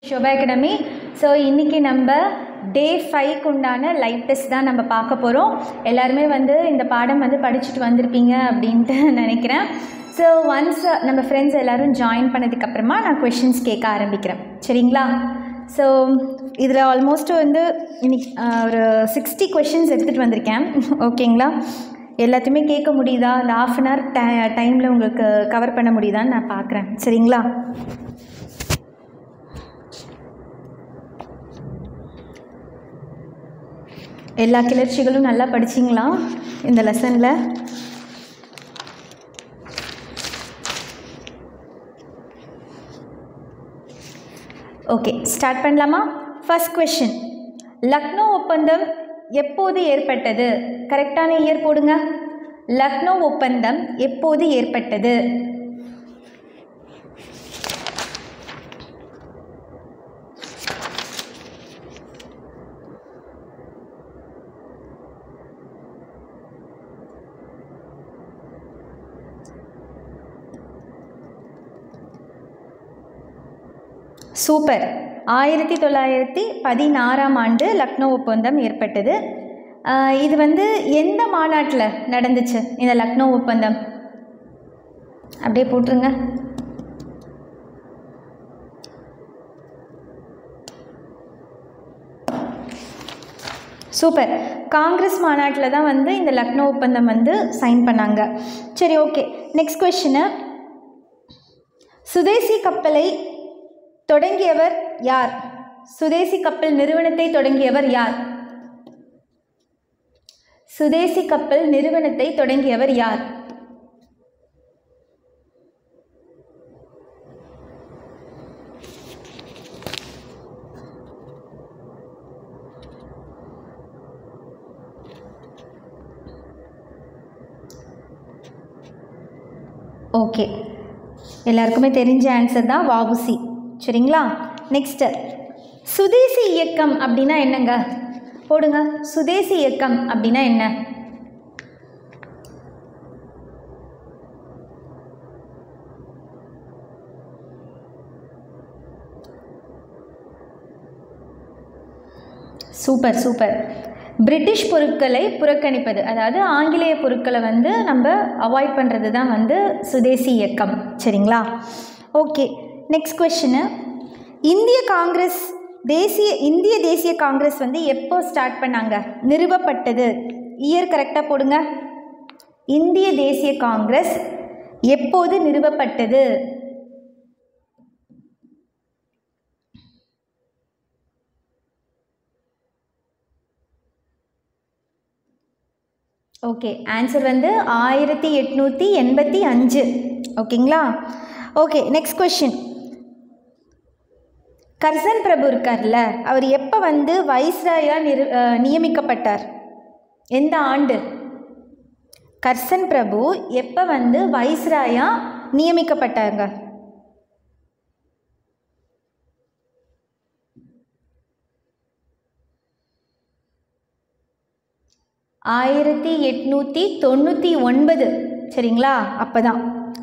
Shobha academy so இன்றைக்கி நம்ம டே ஃபைவ்க்கு உண்டான லைவ் டெஸ்ட் தான் நம்ம பார்க்க போகிறோம் எல்லாருமே வந்து இந்த பாடம் வந்து படிச்சுட்டு வந்திருப்பீங்க அப்படின்ட்டு நினைக்கிறேன் ஸோ ஒன்ஸ் நம்ம ஃப்ரெண்ட்ஸ் எல்லோரும் ஜாயின் பண்ணதுக்கப்புறமா நான் கொஷின்ஸ் கேட்க ஆரம்பிக்கிறேன் சரிங்களா ஸோ இதில் ஆல்மோஸ்ட் வந்து இன்னைக்கு ஆஹ், ஒரு சிக்ஸ்டி கொஷின்ஸ் எடுத்துகிட்டு வந்திருக்கேன் ஓகேங்களா எல்லாத்தையுமே கேட்க முடியுதா இந்த ஆஃப் அன் ஹவர் டை டைமில் உங்களுக்கு கவர் பண்ண முடியுதான்னு நான் பார்க்குறேன் சரிங்களா எல்லா கிளர்ச்சிகளும் நல்லா படிச்சிங்களா இந்த லெசனில் ஓகே ஸ்டார்ட் பண்ணலாமா ஃபர்ஸ்ட் கொஷின் லக்னோ ஒப்பந்தம் எப்போது ஏற்பட்டது கரெக்டான இயர் போடுங்க லக்னோ ஒப்பந்தம் எப்போது ஏற்பட்டது சூப்பர் ஆயிரத்தி தொள்ளாயிரத்தி பதினாறாம் ஆண்டு லக்னோ ஒப்பந்தம் ஏற்பட்டது ஆஹ் இது வந்து எந்த மாநாட்டில் நடந்துச்சு இந்த லக்னோ ஒப்பந்தம் அப்படியே போட்டுருங்க சூப்பர் காங்கிரஸ் மாநாட்டில் தான் வந்து இந்த லக்னோ ஒப்பந்தம் வந்து சைன் பண்ணாங்க சரி ஓகே நெக்ஸ்ட் கொஷினு சுதேசி கப்பலை தொடங்கியவர் யார் சுதேசி கப்பல் நிறுவனத்தை தொடங்கியவர் யார் சுதேசி கப்பல் நிறுவனத்தை தொடங்கியவர் யார் ஓகே எல்லாருக்குமே தெரிஞ்ச ஆன்சர் தான் வாவுசி சரிங்களா நெக்ஸ்ட்டு சுதேசி இயக்கம் அப்படின்னா என்னங்க போடுங்க சுதேசி இயக்கம் அப்படின்னா என்ன சூப்பர் சூப்பர் பிரிட்டிஷ் பொருட்களை புறக்கணிப்பது அதாவது ஆங்கிலேய பொருட்களை வந்து நம்ம அவாய்ட் பண்ணுறது தான் வந்து சுதேசி இயக்கம் சரிங்களா ஓகே நெக்ஸ்ட் கொஷினு இந்திய காங்கிரஸ் தேசிய இந்திய தேசிய காங்கிரஸ் வந்து எப்போ ஸ்டார்ட் பண்ணாங்க நிறுவப்பட்டது இயர் கரெக்டாக போடுங்க இந்திய தேசிய காங்கிரஸ் எப்போது நிறுவப்பட்டது ஓகே ஆன்சர் வந்து ஆயிரத்தி எட்நூற்றி எண்பத்தி அஞ்சு ஓகேங்களா ஓகே நெக்ஸ்ட் கொஷின் கர்சன் பிரபு இருக்கார்ல அவர் எப்போ வந்து வைஸ்ராயா நிரு அஹ், நியமிக்கப்பட்டார் எந்த ஆண்டு கர்சன் பிரபு எப்போ வந்து வைஸ்ராயா நியமிக்கப்பட்டாங்க ஆயிரத்தி எட்நூற்றி தொண்ணூற்றி ஒன்பது சரிங்களா அப்போ தான்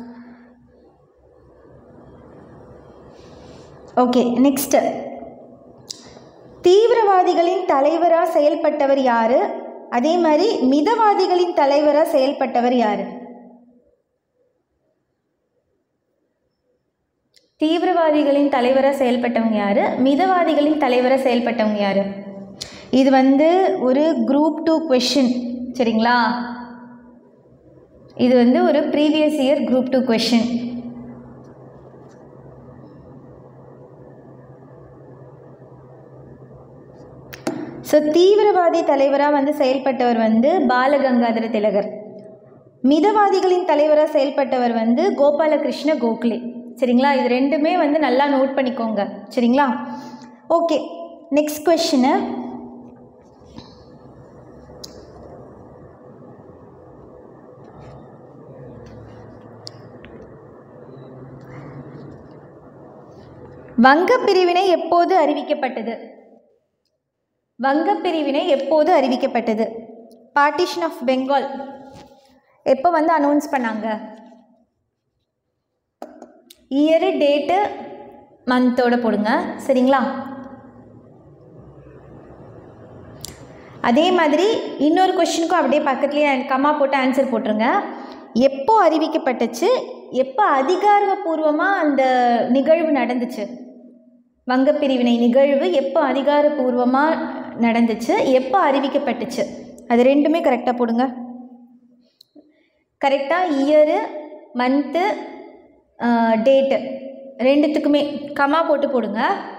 ஓகே நெக்ஸ்ட்டு தீவிரவாதிகளின் தலைவராக செயல்பட்டவர் யார் அதே மாதிரி மிதவாதிகளின் தலைவராக செயல்பட்டவர் யார் தீவிரவாதிகளின் தலைவராக செயல்பட்டவங்க யார் மிதவாதிகளின் தலைவராக செயல்பட்டவங்க யார் இது வந்து ஒரு குரூப் டூ கொஷின் சரிங்களா இது வந்து ஒரு previous year group two question so தீவிரவாதி தலைவராக வந்து செயல்பட்டவர் வந்து பாலகங்காதர திலகர் மிதவாதிகளின் தலைவராக செயல்பட்டவர் வந்து கோபாலகிருஷ்ண கோகலே சரிங்களா இது ரெண்டுமே வந்து நல்லா நோட் பண்ணிக்கோங்க சரிங்களா ஓகே நெக்ஸ்ட் கொஷினு வங்கப் பிரிவினை எப்போது அறிவிக்கப்பட்டது வங்கப் பிரிவினை எப்போது அறிவிக்கப்பட்டது பார்ட்டிஷன் ஆஃப் பெங்கால் எப்போ வந்து அனௌன்ஸ் பண்ணாங்க இயரு டேட்டு மந்தோட போடுங்க சரிங்களா அதே மாதிரி இன்னொரு கொஷினுக்கும் அப்படியே பக்கத்துலேயே கம்மா போட்டு ஆன்சர் போட்டுருங்க எப்போ அறிவிக்கப்பட்டுச்சு எப்போ அதிகாரப்பூர்வமாக அந்த நிகழ்வு நடந்துச்சு வங்கப்பிரிவினை நிகழ்வு எப்போ அதிகாரப்பூர்வமாக நடந்துச்சு எப்போ அறிவிக்கப்பட்டுச்சு அது ரெண்டுமே கரெக்டாக போடுங்க கரெக்டாக இயரு மந்த்து டேட்டு ரெண்டுத்துக்குமே கமா போட்டு போடுங்க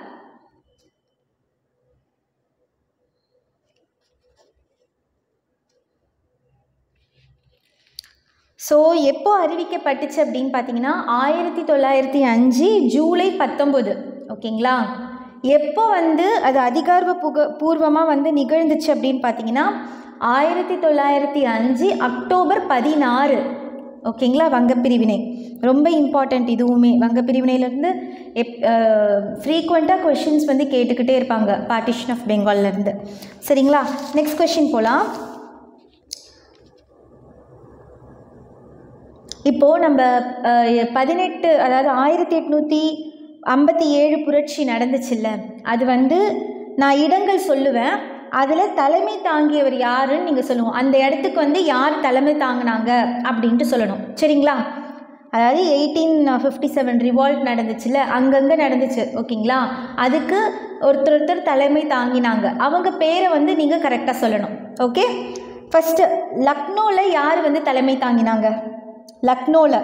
ஸோ எப்போ அறிவிக்கப்பட்டுச்சு அப்படின்னு பார்த்தீங்கன்னா ஆயிரத்தி தொள்ளாயிரத்தி அஞ்சு ஜூலை பத்தொம்போது ஓகேங்களா எப்போ வந்து அது அதிகார புக பூர்வமாக வந்து நிகழ்ந்துச்சு அப்படின்னு பார்த்தீங்கன்னா ஆயிரத்தி தொள்ளாயிரத்தி அஞ்சு அக்டோபர் பதினாறு ஓகேங்களா வங்கப்பிரிவினை ரொம்ப இம்பார்ட்டண்ட் இதுவுமே வங்கப்பிரிவினையிலேருந்து எப் ஃப்ரீக்வெண்ட்டாக கொஷின்ஸ் வந்து கேட்டுக்கிட்டே இருப்பாங்க பார்ட்டிஷன் ஆஃப் பெங்கால்லேருந்து சரிங்களா நெக்ஸ்ட் கொஷின் போகலாம் இப்போது நம்ம அஹ், பதினெட்டு அதாவது ஆயிரத்தி எட்நூற்றி ஐம்பத்தி ஏழு புரட்சி நடந்துச்சுல்ல அது வந்து நான் இடங்கள் சொல்லுவேன் அதில் தலைமை தாங்கியவர் யாருன்னு நீங்கள் சொல்லுவோம் அந்த இடத்துக்கு வந்து யார் தலைமை தாங்கினாங்க அப்படின்ட்டு சொல்லணும் சரிங்களா அதாவது எயிட்டீன் ஃபிஃப்டி செவன் ரிவால்ட் நடந்துச்சுல்ல அங்கங்கே நடந்துச்சு ஓகேங்களா அதுக்கு ஒருத்தர் ஒருத்தர் தலைமை தாங்கினாங்க அவங்க பேரை வந்து நீங்கள் கரெக்டாக சொல்லணும் ஓகே ஃபஸ்ட்டு லக்னோவில் யார் வந்து தலைமை தாங்கினாங்க லக்னோவில்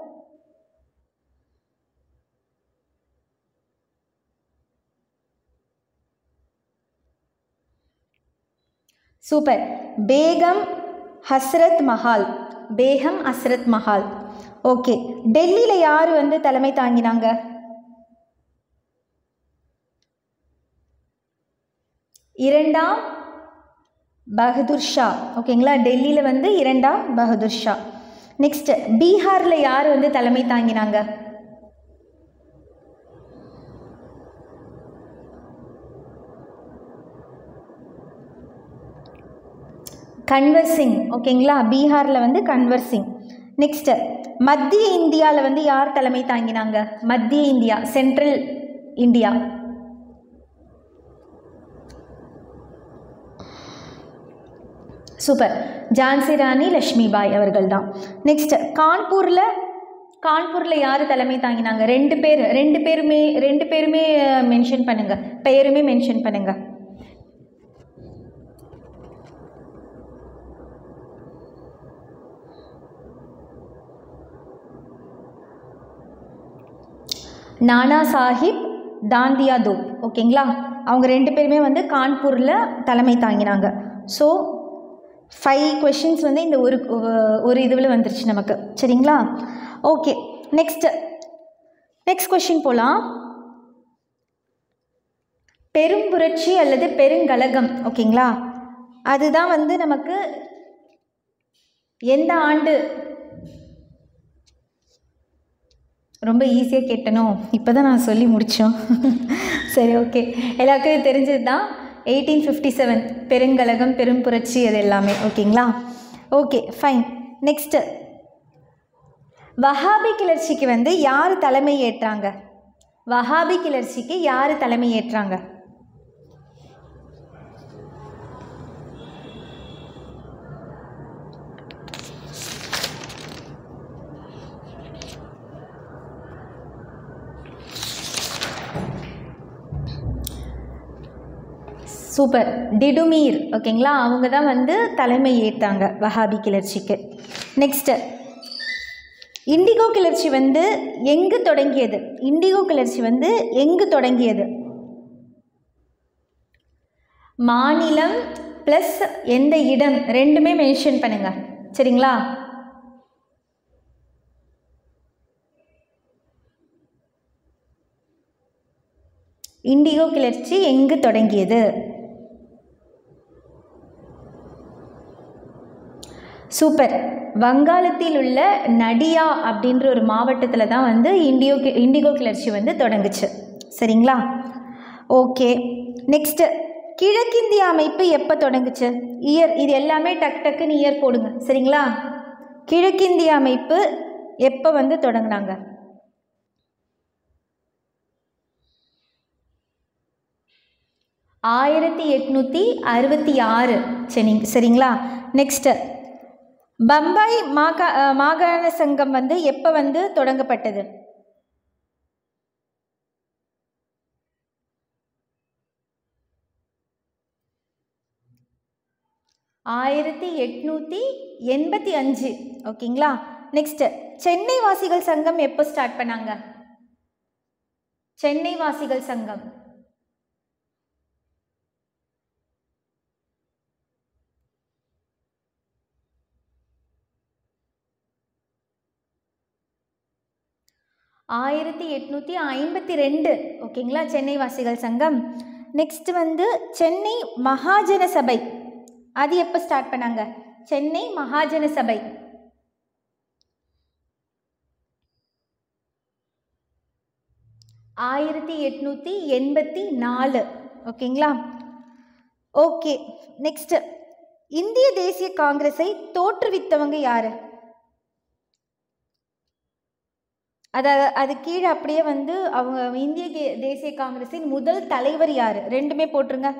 சூப்பர் பேகம் ஹஸ்ரத் மஹால் பேகம் ஹஸ்ரத் மஹால் ஓகே டெல்லியில் யார் வந்து தலைமை தாங்கினாங்க இரண்டாம் பகதூர் ஷா ஓகேங்களா டெல்லியில் வந்து இரண்டாம் பகதூர் ஷா நெக்ஸ்ட் பீகாரில் யார் வந்து தலைமை தாங்கினாங்க கன்வர் சிங் ஓகேங்களா பீகாரில் வந்து கன்வர் சிங் நெக்ஸ்ட்டு மத்திய இந்தியாவில் வந்து யார் தலைமை தாங்கினாங்க மத்திய India central India super Jhansi Rani Lakshmibai அவர்கள் தான் நெக்ஸ்ட் கான்பூரில் கான்பூரில் யார் தலைமை தாங்கினாங்க ரெண்டு பேர் ரெண்டு பேருமே ரெண்டு பேருமே மென்ஷன் பண்ணுங்க பெயருமே மென்ஷன் பண்ணுங்க நானா சாஹிப் தாந்தியா தோப் ஓகேங்களா அவங்க ரெண்டு பேருமே வந்து கான்பூரில் தலைமை தாங்கினாங்க ஸோ ஃபைவ் கொஷின்ஸ் வந்து இந்த ஒரு ஒரு இதுவில் வந்துருச்சு நமக்கு சரிங்களா ஓகே நெக்ஸ்ட் நெக்ஸ்ட் கொஷின் போகலாம் பெரும்புரட்சி அல்லது பெருங்கலகம் ஓகேங்களா அதுதான் வந்து நமக்கு எந்த ஆண்டு ரொம்ப ஈஸியாக கேட்டனோ இப்போ தான் நான் சொல்லி முடித்தோம் சரி ஓகே எல்லாருக்கும் இது தெரிஞ்சது தான் எயிட்டீன் ஃபிஃப்டி செவன் பெருங்கலகம் பெரும்புரட்சி அது எல்லாமே ஓகேங்களா ஓகே ஃபைன் நெக்ஸ்ட்டு வஹாபி கிளர்ச்சிக்கு வந்து யார் தலைமை ஏற்றாங்க வஹாபி கிளர்ச்சிக்கு யார் தலைமை ஏற்றாங்க சூப்பர் டிடுமீர் ஓகேங்களா அவங்க தான் வந்து தலைமை ஏற்றாங்க வஹாபி கிளர்ச்சிக்கு நெக்ஸ்ட்டு இண்டிகோ கிளர்ச்சி வந்து எங்கு தொடங்கியது இண்டிகோ கிளர்ச்சி வந்து எங்கு தொடங்கியது மாநிலம் ப்ளஸ் எந்த இடம் ரெண்டுமே மென்ஷன் பண்ணுங்க சரிங்களா இண்டிகோ கிளர்ச்சி எங்கு தொடங்கியது சூப்பர் வங்காளத்தில் உள்ள நடியா அப்படின்ற ஒரு மாவட்டத்தில் தான் வந்து இண்டியோ இண்டிகோ கிளர்ச்சி வந்து தொடங்குச்சு சரிங்களா ஓகே நெக்ஸ்ட்டு கிழக்கிந்திய அமைப்பு எப்போ தொடங்குச்சு இயர் இது எல்லாமே டக் டக்குன்னு இயர் போடுங்க சரிங்களா கிழக்கிந்திய அமைப்பு எப்போ வந்து தொடங்குனாங்க ஆயிரத்தி எட்நூற்றி அறுபத்தி ஆறு சரி சரிங்களா நெக்ஸ்ட்டு பம்பாய் மாகா அஹ், மாகாண சங்கம் வந்து எப்போ வந்து தொடங்கப்பட்டது ஆயிரத்தி எட்நூற்றி எண்பத்தி அஞ்சு ஓகேங்களா நெக்ஸ்ட்டு சென்னை வாசிகள் சங்கம் எப்போ ஸ்டார்ட் பண்ணாங்க சென்னை வாசிகள் சங்கம் ஆயிரத்தி எட்நூற்றி ஐம்பத்தி ரெண்டு ஓகேங்களா சென்னை வாசிகள் சங்கம் நெக்ஸ்ட் வந்து சென்னை மகாஜன சபை அது எப்போ ஸ்டார்ட் பண்ணாங்க சென்னை மகாஜன சபை ஆயிரத்தி எட்நூற்றி எண்பத்தி நாலு ஓகேங்களா ஓகே நெக்ஸ்ட் இந்திய தேசிய காங்கிரஸை தோற்றுவித்தவங்க யாரு அது அது கீழே அப்படியே வந்து அவங்க இந்திய கே- தேசிய காங்கிரஸின் முதல் தலைவர் யார் ரெண்டுமே போட்டுருங்க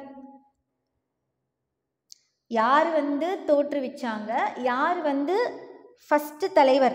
யார் வந்து தோற்றுவிச்சாங்க யார் வந்து ஃபஸ்ட்டு தலைவர்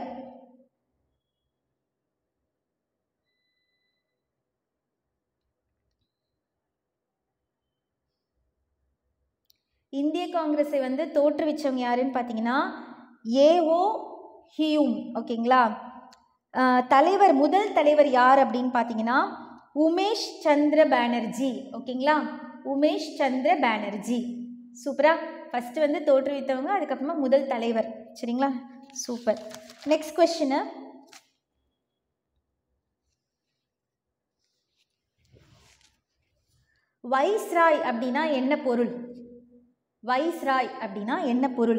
இந்திய காங்கிரஸை வந்து தோற்றுவிச்சவங்க யாருன்னு பார்த்தீங்கன்னா ஏஓ ஹியூம் ஓகேங்களா ஆஹ் தலைவர் முதல் தலைவர் யார் அப்படின்னு பார்த்தீங்கன்னா உமேஷ் சந்திர பானர்ஜி ஓகேங்களா உமேஷ் சந்திர பானர்ஜி சூப்பரா ஃபஸ்ட்டு வந்து தோற்றுவித்தவங்க அதுக்கப்புறமா முதல் தலைவர் சரிங்களா சூப்பர் நெக்ஸ்ட் கொஸ்டின் வைஸ்ராய் அப்படின்னா என்ன பொருள் வைஸ்ராய் அப்படின்னா என்ன பொருள்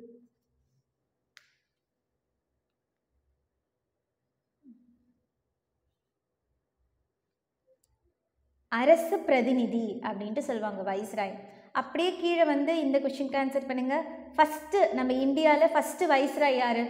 அரசு பிரதிநிதி அப்படின்ட்டு சொல்லுவாங்க வைஸ்ராய் அப்படியே கீழே வந்து இந்த கொஷினுக்கு ஆன்சர் பண்ணுங்க ஃபஸ்ட்டு நம்ம இந்தியாவில் ஃபஸ்ட்டு வைஸ்ராய் யாரு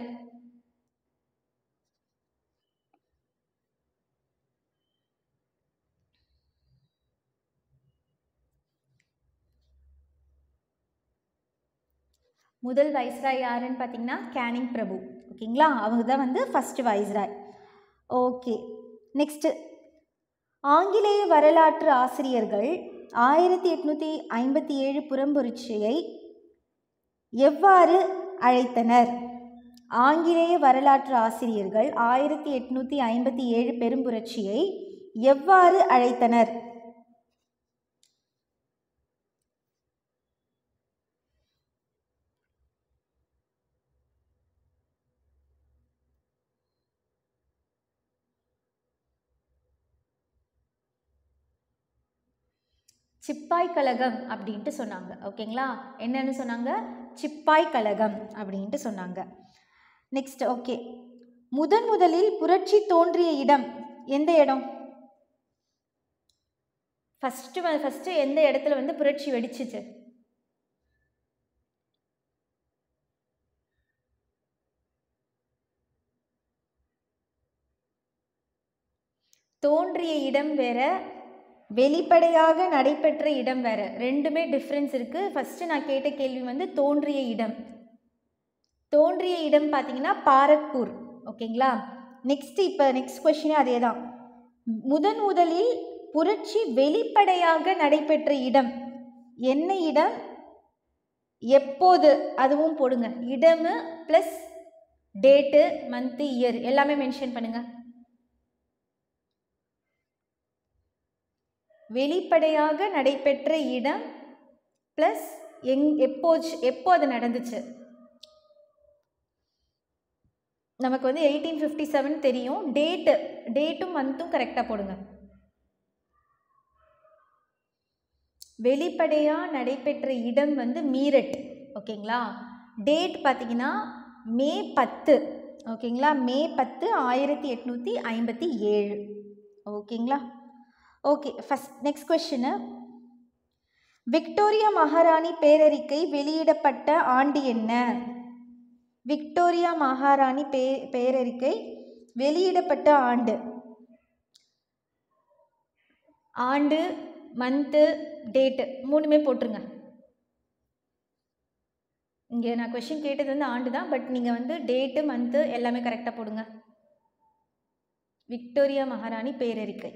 முதல் வைஸ்ராய் யாருன்னு பார்த்தீங்கன்னா கேனிங் பிரபு ஓகேங்களா அவங்க தான் வந்து ஃபஸ்ட்டு வைஸ்ராய் ஓகே நெக்ஸ்ட்டு ஆங்கிலேய வரலாற்று ஆசிரியர்கள் ஆயிரத்தி எட்நூற்றி ஐம்பத்தி ஏழு புறம்புரட்சியை எவ்வாறு அழைத்தனர் ஆங்கிலேய வரலாற்று ஆசிரியர்கள் ஆயிரத்தி எட்நூற்றி ஐம்பத்தி ஏழு பெரும்புரட்சியை எவ்வாறு அழைத்தனர் சிப்பாய் கழகம் அப்படின்ட்டு சொன்னாங்க ஓகேங்களா என்னன்னு சொன்னாங்க சிப்பாய் கழகம் அப்படின்ட்டு சொன்னாங்க நெக்ஸ்ட் ஓகே முதன் முதலில் புரட்சி தோன்றிய இடம் எந்த இடம் ஃபஸ்ட்டு ஃபஸ்ட்டு எந்த இடத்துல வந்து புரட்சி வெடிச்சிச்சு தோன்றிய இடம் வேற வெளிப்படையாக நடைபெற்ற இடம் வேற ரெண்டுமே டிஃப்ரென்ஸ் இருக்குது ஃபஸ்ட்டு நான் கேட்ட கேள்வி வந்து தோன்றிய இடம் தோன்றிய இடம் பார்த்தீங்கன்னா பாரக்பூர் ஓகேங்களா நெக்ஸ்ட் இப்போ நெக்ஸ்ட் கொஷினே அதே தான் முதன் முதலில் புரட்சி வெளிப்படையாக நடைபெற்ற இடம் என்ன இடம் எப்போது அதுவும் போடுங்க இடமு ப்ளஸ் டேட்டு மந்த்து இயர் எல்லாமே மென்ஷன் பண்ணுங்க வெளிப்படையாக நடைபெற்ற இடம் ப்ளஸ் எங் எப்போ எப்போ அது நடந்துச்சு நமக்கு வந்து எயிட்டீன் ஃபிஃப்டி செவன் தெரியும் டேட்டு டேட்டும் மந்த்தும் கரெக்டாக போடுங்க வெளிப்படையாக நடைபெற்ற இடம் வந்து மீரட் ஓகேங்களா டேட் பார்த்தீங்கன்னா மே பத்து ஓகேங்களா மே பத்து ஆயிரத்தி எட்நூற்றி ஐம்பத்தி ஏழு ஓகேங்களா okay first next question Victoria மகாராணி பேரறிக்கை வெளியிடப்பட்ட ஆண்டு என்ன விக்டோரியா மகாராணி பே பேரறிக்கை வெளியிடப்பட்ட ஆண்டு ஆண்டு மந்த்து டேட்டு மூணுமே போட்டுருங்க இங்கே நான் கொஷின் கேட்டது வந்து ஆண்டு தான் பட் நீங்கள் வந்து டேட்டு மந்த்து எல்லாமே கரெக்டாக போடுங்க விக்டோரியா மகாராணி பேரறிக்கை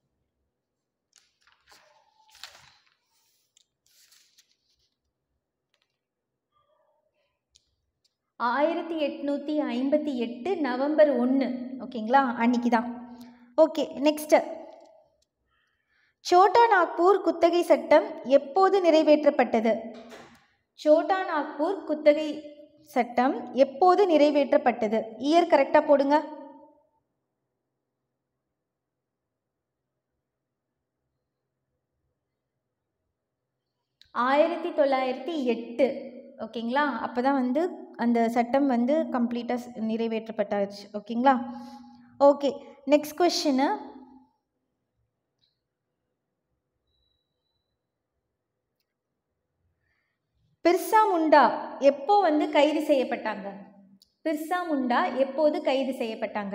ஆயிரத்தி எட்நூற்றி ஐம்பத்தி எட்டு நவம்பர் ஒன்று ஓகேங்களா அன்னைக்கு தான் ஓகே நெக்ஸ்ட்டு சோட்டா நாக்பூர் குத்தகை சட்டம் எப்போது நிறைவேற்றப்பட்டது சோட்டா நாக்பூர் குத்தகை சட்டம் எப்போது நிறைவேற்றப்பட்டது இயர் கரெக்டாக போடுங்க ஆயிரத்தி தொள்ளாயிரத்தி எட்டு ஓகேங்களா அப்போ தான் வந்து அந்த சட்டம் வந்து கம்ப்ளீட்டாக நிறைவேற்றப்பட்டாச்சு ஓகேங்களா okay next question Birsa Munda எப்போ வந்து கைது செய்யப்பட்டாங்க பிர்சா முண்டா எப்போது கைது செய்யப்பட்டாங்க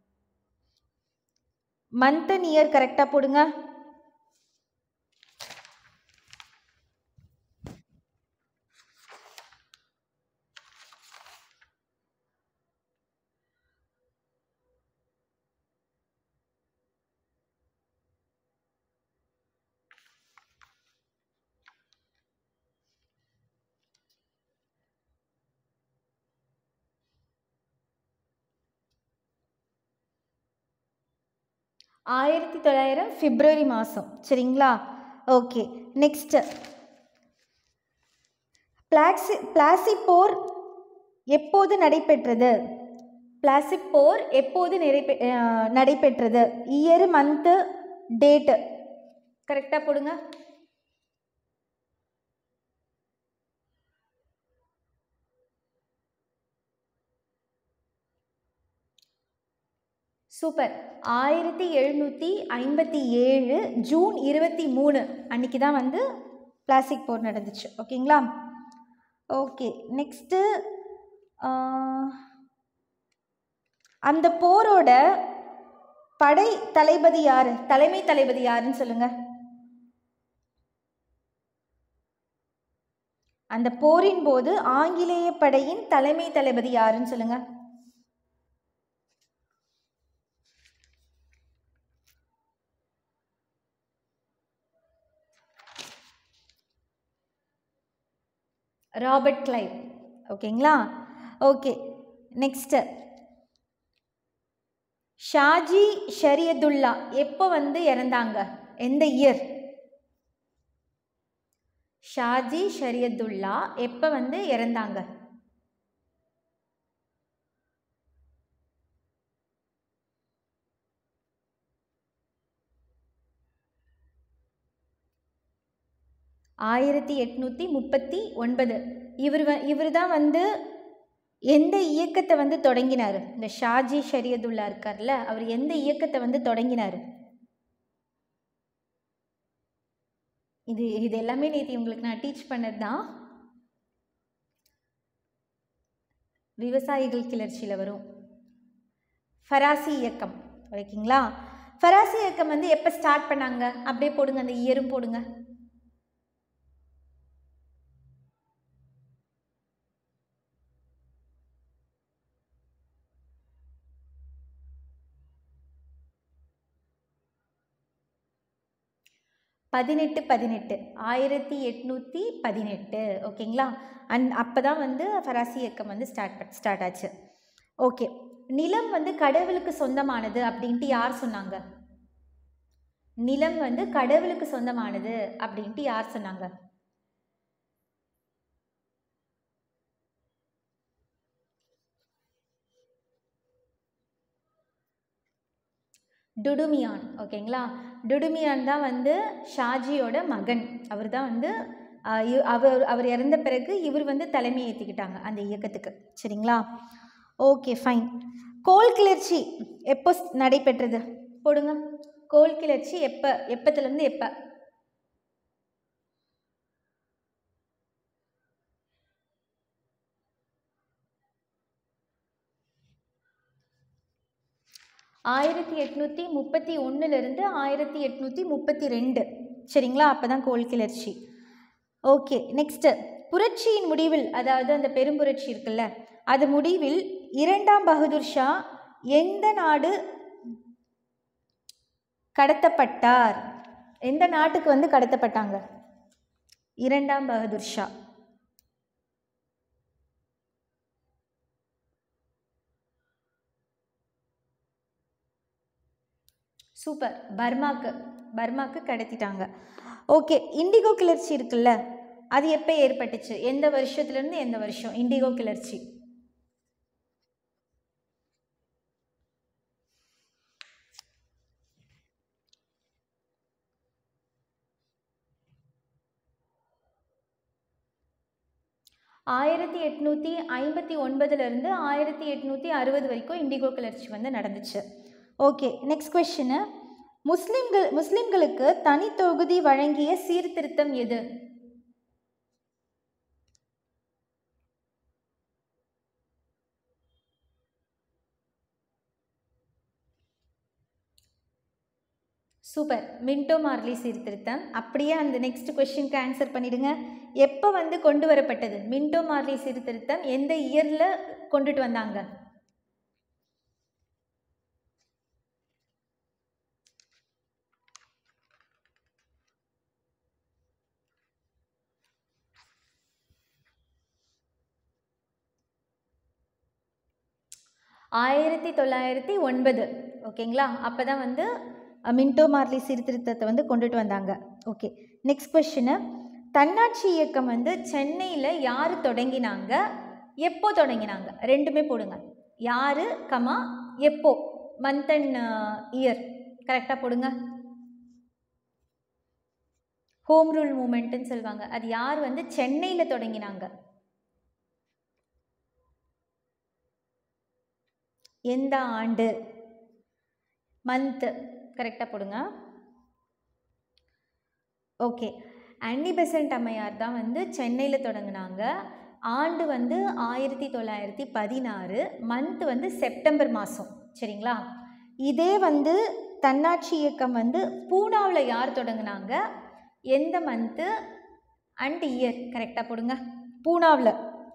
மந்த் அண்ட் இயர் கரெக்டாக போடுங்க ஆயிரத்தி தொள்ளாயிரம் பிப்ரவரி மாதம் சரிங்களா ஓகே நெக்ஸ்ட்டு பிளாக்சி பிளாசி போர் எப்போது நடைபெற்றது பிளாசி போர் எப்போது நிறைபெ அஹ், நடைபெற்றது இயர் மந்த்து டேட்டு கரெக்டாக போடுங்க சூப்பர் ஆயிரத்தி எழுநூற்றி ஐம்பத்தி ஏழு ஜூன் இருபத்தி மூணு அன்னைக்கு தான் வந்து பிளாஸ்டிக் போர் நடந்துச்சு ஓகேங்களா ஓகே நெக்ஸ்ட்டு அந்த போரோட படை தளபதி யார் தலைமை தளபதி யாருன்னு சொல்லுங்க அந்த போரின் போது ஆங்கிலேய படையின் தலைமை தளபதி யாருன்னு சொல்லுங்க ராபர்ட் கிளைவ் ஓகேங்களா ஓகே நெக்ஸ்ட்டு ஷாஜி ஷரியதுல்லா எப்போ வந்து இறந்தாங்க எந்த இயர் ஷாஜி ஷரியதுல்லா எப்போ வந்து இறந்தாங்க ஆயிரத்தி எட்நூற்றி முப்பத்தி ஒன்பது இவர் வ இவர் தான் வந்து எந்த இயக்கத்தை வந்து தொடங்கினார் இந்த ஷாஜி ஷரியதுல்லா இருக்கார்ல அவர் எந்த இயக்கத்தை வந்து தொடங்கினார் இது இது எல்லாமே நேற்று உங்களுக்கு நான் டீச் பண்ணது தான் விவசாயிகள் கிளர்ச்சியில் வரும் ஃபராசி இயக்கம் ஓகேங்களா ஃபராசி இயக்கம் வந்து எப்போ ஸ்டார்ட் பண்ணாங்க அப்படியே போடுங்க அந்த இயரும் போடுங்க பதினெட்டு பதினெட்டு ஆயிரத்தி எட்நூற்றி பதினெட்டு ஓகேங்களா அண்ட் அப்போ தான் வந்து ஃபராசி இயக்கம் வந்து ஸ்டார்ட் ஸ்டார்ட் ஆச்சு ஓகே நிலம் வந்து கடவுளுக்கு சொந்தமானது அப்படின்ட்டு யார் சொன்னாங்க நிலம் வந்து கடவுளுக்கு சொந்தமானது அப்படின்ட்டு யார் சொன்னாங்க டுடுமியான் ஓகேங்களா டுடுமியான் தான் வந்து ஷாஜியோட மகன் அவர் தான் வந்து ஆஹ், இ- அவர் அவர் இறந்த பிறகு இவர் வந்து தலைமை ஏற்றிக்கிட்டாங்க அந்த இயக்கத்துக்கு சரிங்களா ஓகே ஃபைன் கோல் கிளர்ச்சி எப்போ ஸ்- நடைபெற்றது போடுங்க கோல் கிளர்ச்சி எப்போ எப்பத்துலேருந்து எப்போ ஆயிரத்தி எட்நூற்றி முப்பத்தி ஒன்றுலேருந்து ஆயிரத்தி எட்நூற்றி முப்பத்தி ரெண்டு சரிங்களா அப்போ தான் கோள் கிளர்ச்சி ஓகே நெக்ஸ்ட்டு புரட்சியின் முடிவில் அதாவது அந்த பெரும்புரட்சி இருக்குல்ல அது முடிவில் இரண்டாம் பகதூர் ஷா எந்த நாடு கடத்தப்பட்டார் எந்த நாட்டுக்கு வந்து கடத்தப்பட்டாங்க இரண்டாம் பகதூர் ஷா சூப்பர் பர்மாக்கு பர்மாக்கு கடத்திட்டாங்க ஓகே இண்டிகோ கிளர்ச்சி இருக்குல்ல அது எப்போ ஏற்பட்டுச்சு எந்த வருஷத்துலேருந்து எந்த வருஷம் இண்டிகோ கிளர்ச்சி ஆயிரத்தி எட்நூற்றி ஐம்பத்தி ஒன்பதுலேருந்து ஆயிரத்தி எட்நூற்றி அறுபது வரைக்கும் இண்டிகோ கிளர்ச்சி வந்து நடந்துச்சு ஓகே நெக்ஸ்ட் கொஷினு முஸ்லிம்கள் முஸ்லிம்களுக்கு தனி தொகுதி வழங்கிய சீர்திருத்தம் எது சூப்பர் மின்டோ மார்லி சீர்திருத்தம் அப்படியே அந்த நெக்ஸ்ட் கொஸ்டினுக்கு ஆன்சர் பண்ணிடுங்க எப்போ வந்து கொண்டு வரப்பட்டது மின்டோ மார்லி சீர்திருத்தம் எந்த இயரில் கொண்டுட்டு வந்தாங்க ஆயிரத்தி தொள்ளாயிரத்தி ஒன்பது ஓகேங்களா அப்போ தான் வந்து அஹ், மின்டோ மார்லி சீர்திருத்தத்தை வந்து கொண்டுட்டு வந்தாங்க ஓகே நெக்ஸ்ட் கொஷினு தன்னாட்சி இயக்கம் வந்து சென்னையில் யார் தொடங்கினாங்க எப்போ தொடங்கினாங்க ரெண்டுமே போடுங்க யார் கமா எப்போ மந்த் அண்ட் இயர் கரெக்டாக போடுங்க ஹோம் ரூல் மூமெண்ட்டுன்னு சொல்லுவாங்க அது யார் வந்து சென்னையில் தொடங்கினாங்க எந்த ஆண்டு மந்த்து கரெக்டாக போடுங்க ஓகே அன்னி பெசன்ட் அம்மையார் தான் வந்து சென்னையில் தொடங்கினாங்க ஆண்டு வந்து ஆயிரத்தி தொள்ளாயிரத்தி பதினாறு மந்த் வந்து செப்டம்பர் மாதம் சரிங்களா இதே வந்து தன்னாட்சி இயக்கம் வந்து பூனாவில் யார் தொடங்கினாங்க எந்த மந்த்து அண்ட் இயர் கரெக்டாக போடுங்க பூனாவில்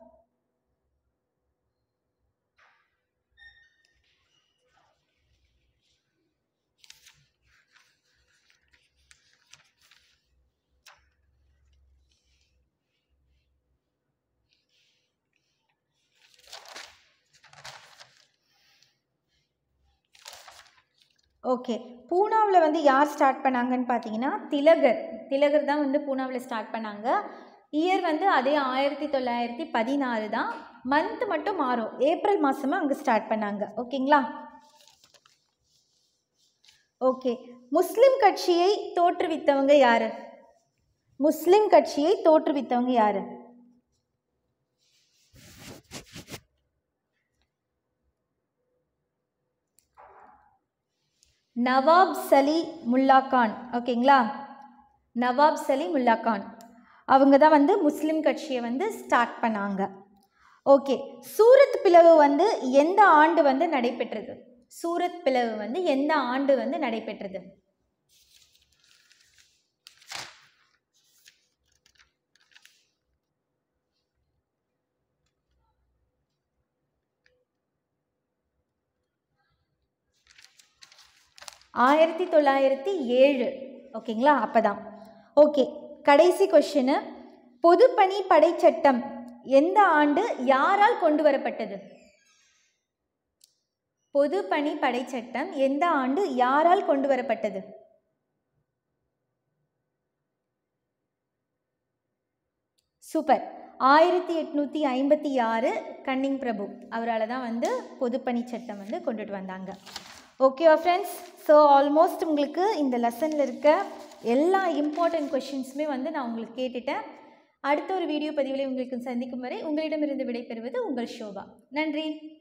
ஓகே பூனாவில் வந்து யார் ஸ்டார்ட் பண்ணாங்கன்னு பார்த்தீங்கன்னா திலகர் திலகர் தான் வந்து பூனாவில் ஸ்டார்ட் பண்ணாங்க இயர் வந்து அதே ஆயிரத்தி தொள்ளாயிரத்தி பதினாறு தான் மந்த் மட்டும் மாறும் ஏப்ரல் மாதமாக அங்கே ஸ்டார்ட் பண்ணாங்க ஓகேங்களா ஓகே முஸ்லிம் கட்சியை தோற்றுவித்தவங்க யார் முஸ்லிம் கட்சியை தோற்றுவித்தவங்க யார் நவாப் சலி முல்லா கான் ஓகேங்களா நவாப் சலி முல்லா கான் அவங்க தான் வந்து முஸ்லிம் கட்சியை வந்து ஸ்டார்ட் பண்ணாங்க ஓகே சூரத் பிளவு வந்து எந்த ஆண்டு வந்து நடைபெற்றது சூரத் பிளவு வந்து எந்த ஆண்டு வந்து நடைபெற்றது ஆயிரத்தி தொள்ளாயிரத்தி ஏழு ஓகேங்களா அப்போ தான் ஓகே கடைசி கொஷினு பொதுப்பணி படைச்சட்டம் எந்த ஆண்டு யாரால் கொண்டு வரப்பட்டது பொதுப்பணி படைச்சட்டம் எந்த ஆண்டு யாரால் கொண்டு வரப்பட்டது சூப்பர் ஆயிரத்தி எட்நூற்றி ஐம்பத்தி ஆறு கன்னிங் பிரபு அவரால் தான் வந்து பொதுப்பணி சட்டம் வந்து கொண்டுட்டு வந்தாங்க ஓகேவா ஃப்ரெண்ட்ஸ் ஸோ ஆல்மோஸ்ட் உங்களுக்கு இந்த லெசனில் இருக்க எல்லா இம்பார்ட்டன்ட் கொஷின்ஸுமே வந்து நான் உங்களுக்கு கேட்டுட்டேன் அடுத்த ஒரு வீடியோ பதிவில் உங்களுக்கு சந்திக்கும் வரை உங்களிடமிருந்து விடைபெறுவது உங்கள் ஷோபா நன்றி